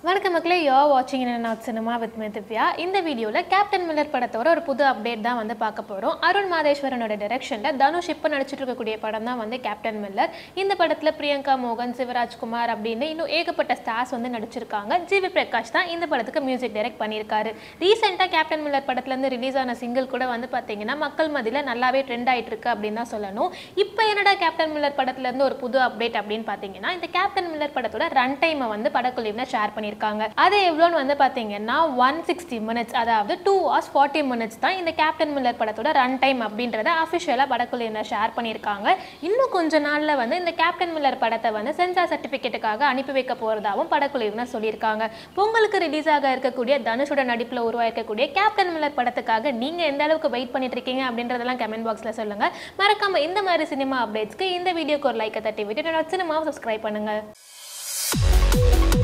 வணக்கம் மக்களே யோ வாட்சிங் not cinema with me Divya இந்த வீடியோவில் கேப்டன் மில்லர் படத்தோட ஒரு புது அப்டேட் தான் வந்து பார்க்க போகிறோம் அருண் மாதேஸ்வரனோட டைரக்ஷனில் தனுஷ் இப்போ நடிச்சிட்டு இருக்கக்கூடிய படம் தான் வந்து கேப்டன் மில்லர் இந்த படத்தில் பிரியங்கா மோகன் சிவராஜ்குமார் அப்படின்னு இன்னும் ஏகப்பட்ட ஸ்டார்ஸ் வந்து நடிச்சிருக்காங்க ஜிவி பிரகாஷ் தான் இந்த படத்துக்கு மியூசிக் டைரக்ட் பண்ணியிருக்காரு ரீசெண்டாக கேப்டன் மில்லர் படத்துலேருந்து ரிலீஸ் ஆன சிங்கிள் கூட வந்து பார்த்தீங்கன்னா மக்கள் மத்தியில் நல்லாவே ட்ரெண்ட் ஆயிட்டு இருக்கு அப்படின்னு தான் சொல்லணும் இப்போ என்னடா கேப்டன் மில்லர் படத்துலேருந்து ஒரு புது அப்டேட் அப்படின்னு பார்த்தீங்கன்னா இந்த கேப்டன் மில்லர் படத்தோட ரன் டைமை வந்து படக்குழுவினர் ஷேர் பண்ணியிருக்காங்க அது எவ்வளோன்னு வந்து பார்த்தீங்கன்னா ஒன் சிக்ஸ்டி மினிட்ஸ் அதாவது டூ ஹவர்ஸ் ஃபார்ட்டி மினிட்ஸ் தான் இந்த கேப்டன் மில்லர் படத்தோட ரன் டைம் அப்படின்றத அஃபிஷியலாக படக்குழுவினர் ஷேர் பண்ணியிருக்காங்க இன்னும் கொஞ்ச நாளில் வந்து இந்த கேப்டன் மில்லர் படத்தை வந்து சென்சார் சர்டிஃபிகேட்டுக்காக அனுப்பி வைக்க போகிறதாவும் படக்குழுவினர் சொல்லியிருக்காங்க பொங்கலுக்கு ரிலீஸ் ஆக இருக்கக்கூடிய தனுஷோட நடிப்பில் உருவாக்கக்கூடிய கேப்டன் மில்லர் படத்துக்காக நீங்கள் எந்த அளவுக்கு வெயிட் பண்ணிட்டு இருக்கீங்க அப்படின்றதெல்லாம் கமெண்ட் பாக்ஸில் சொல்லுங்கள் மறக்காம இந்த மாதிரி சினிமா அப்டேட்ஸ்க்கு இந்த வீடியோக்கு ஒரு லைக்கை தட்டி விட்டு என்னோட சினிமாவை சப்ஸ்கிரைப் பண்ணுங்கள்